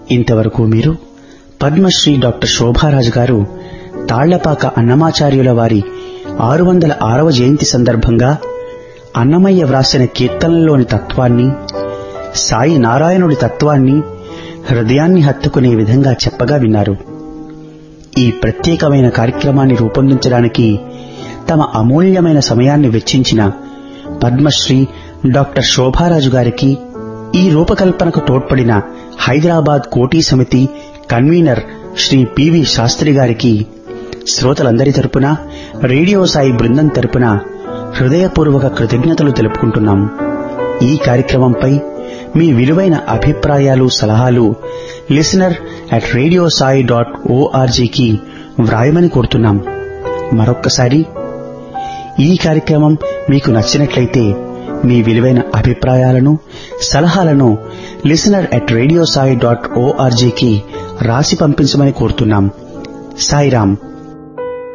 ఇంతవరకు మీరు పద్మశ్రీ డాక్టర్ శోభారాజు గారు తాళ్లపాక అన్నమాచార్యుల వారి ఆరు వందల ఆరవ జయంతి సందర్భంగా అన్నమయ్య వ్రాసిన కీర్తనలోని తత్వాన్ని సాయి నారాయణుడి తత్వాన్ని హృదయాన్ని హత్తుకునే విధంగా చెప్పగా విన్నారు ఈ ప్రత్యేకమైన కార్యక్రమాన్ని రూపొందించడానికి తమ అమూల్యమైన సమయాన్ని వెచ్చించిన పద్మశ్రీ డాక్టర్ శోభారాజు గారికి ఈ రూపకల్పనకు తోడ్పడిన హైదరాబాద్ కోటీ సమితి కన్వీనర్ శ్రీ పివి శాస్త్రి గారికి శ్రోతలందరి తరపున రేడియో సాయి బృందం తరపున హృదయపూర్వక కృతజ్ఞతలు తెలుపుకుంటున్నాం ఈ కార్యక్రమంపై మీ విలువైన అభిప్రాయాలు సలహాలు listener at radio Sai dot ఓఆర్జీకి వ్రాయమని కోరుతున్నాం మరొక్కసారి ఈ కార్యక్రమం మీకు నచ్చినట్లయితే మీ విలువైన అభిప్రాయాలను సలహాలను listener at radio Sai dot ఓఆర్జీకి రాసి పంపించమని కోరుతున్నాం సాయిరాం